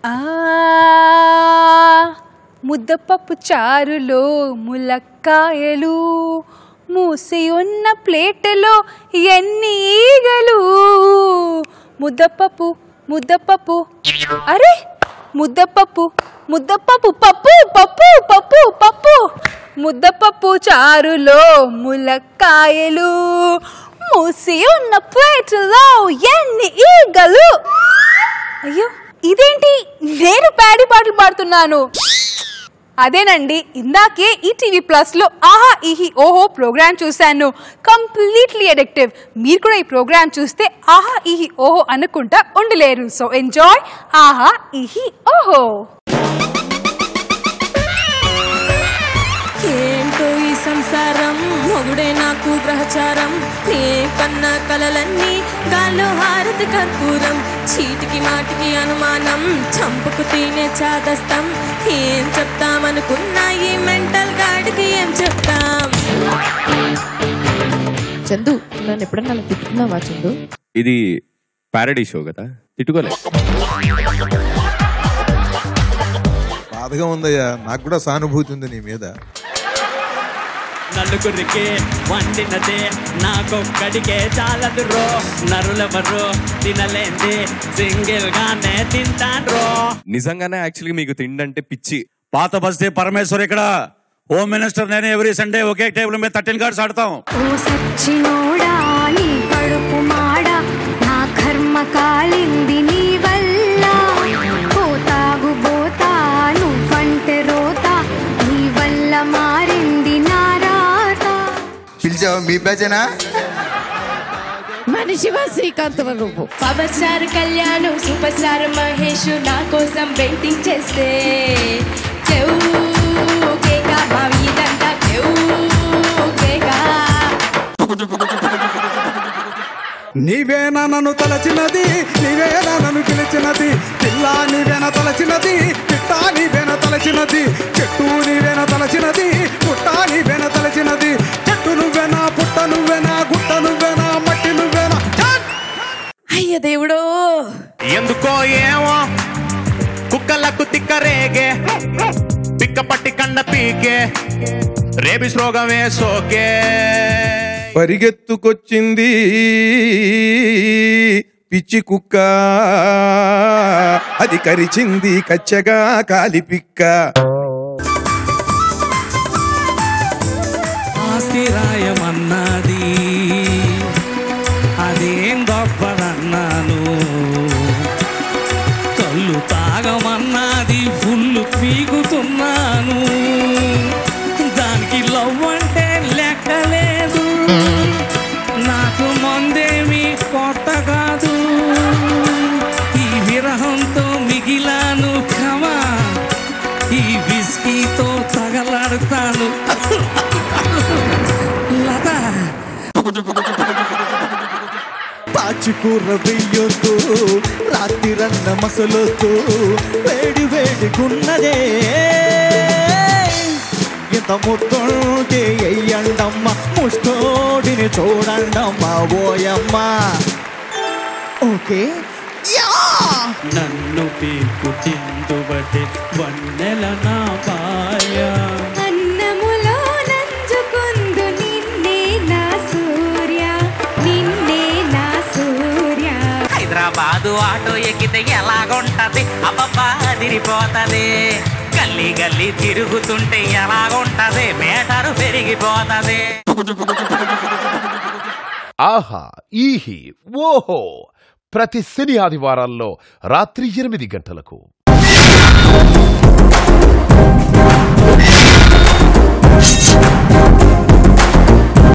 ఆ ముద్దపప్పు చారులో ములక్కాయలు మూసి ఉన్న ప్లేటులో ఎన్ని ఈగలు ముద్దపప్పు ముద్దపప్పు అరే ముద్దపప్పు ముద్దపప్పు పప్పు పప్పు పప్పు పప్పు ముద్దపప్పు చారులో ములక్కాయలు మూసి ఉన్న ప్లేటులో ఎన్ని ఈగలు అయ్యో ఇదేంటి నేను ప్యాడీ పాటలు పాడుతున్నాను అదేనండి ఇందాకే ఈటీవీ ప్లస్లో ఆహా ఈహి ఓహో ప్రోగ్రామ్ చూశాను కంప్లీట్లీ అడిక్టివ్ మీరు కూడా ఈ ప్రోగ్రామ్ చూస్తే ఆహా ఈహి ఓహో అనుకుంటా ఉండలేరు సో ఎంజాయ్ ఆహా ఈహి ఓహో ఏంటో ఈ సంసారం మొగుడే నాకు గ్రహచారం నే కన్న కలలన్నీ గాల్లో హారతి కర్పూరం చీటికి మాటికి అనుమానం చంపుకు తినే చాదస్తం ఏం చెప్తామనుకున్నా ఈ మెంటల్ గాడికి ఏం చెప్తాం చందు నన్ను ఎప్పుడన్నా అలా తిట్టుకున్నావా చందు ఇది ప్యారడీ షో కదా తిట్టుకోలే బాధగా ఉందయ్యా నాకు కూడా సానుభూతి ఉంది నీ మీద నలుగురికి వండినదే నాకొక్కడికే చాలదు రో నరులెవరు తినలేంది సింగిల్ గానే తింటాను రో నిజంగానే యాక్చువల్గా మీకు తిండంటే పిచ్చి పాత బస్తే పరమేశ్వర్ ఇక్కడ హోమ్ మినిస్టర్ నేను ఎవ్రీ సండే ఒకే టేబుల్ మీద థర్టీన్ కార్డ్స్ ఆడతాం ఓ సచ్చినోడా నీ కడుపు మాడ నా కర్మ కాలింది నీ వల్ల పోతాగు పోతా నువ్వంటే రోతా నీ వల్ల మారింది నా రాత పిలిచావు మీ బ్యాచేనా మనిషివా శ్రీకాంత్ నువ్వు power star Kalyan super star Mahesh నా కోసం వెయిటింగ్ చేస్తే కేవ్ కేకా భావి ఇదంతా కేవ్ కేకా నీవేనా నన్ను తలచినది నీవేనా నన్ను పిలిచినది పిల్ల నీవేనా తలచినది పిట్ట నీవేనా తలచినది చెట్టు నీవేనా తలచినది పుట్ట నీవేనా తలచినది చెట్టు నువ్వేనా పుట్ట నువ్వేనా గుట్ట నువ్వేనా మట్టి నువ్వేనా ఛట్! అయ్య దేవుడో ఎందుకో ఏమో కుక్కలకు తిక్కరేగే పిక్క పట్టి కండ పీకే రేబిస్ రోగమే సోకే పరిగెత్తుకొచ్చింది పిచ్చి కుక్క అది కరిచింది కచ్చగా కాలిపిక్క ఆస్తిరాయమన్నది అదేం గొప్పదన్నాను కళ్ళు తాగమన్నది ఫుల్ పీకుతున్నాను దానికి లవ్ అంటే లెక్కలేదు నాకు మందేమి కొత్త కాదు ఈ విరహంతో మిగిలాను క్షమా ఈ విస్కీతో తగలాడుతాను లత పాచికూర వెయ్యొద్దు రాత్రిరన్న మసలొద్దు వేడి వేడిగున్నదే ఇంత ముట్టుంటే ఎయ్యండమ్మ ముష్టోడిని చూడండమ్మ ఓయమ్మ ఓకే నన్ను పీకు తిందుబటి వన్నెల నా పాయ అన్నములో నంజుకుందు నిన్నే నా సూర్య నిన్నే నా సూర్య హైదరాబాదు ఆటో ఎక్కితే ఎలాగుంటది అబ్బబ్బా అదిరిపోతది గల్లీ గల్లీ తిరుగుతుంటే ఎలాగుంటది మేటరు పెరిగిపోతది ఆహా ఈహి ఓహో ప్రతి శని ఆదివారాల్లో రాత్రి ఎనిమిది గంటలకు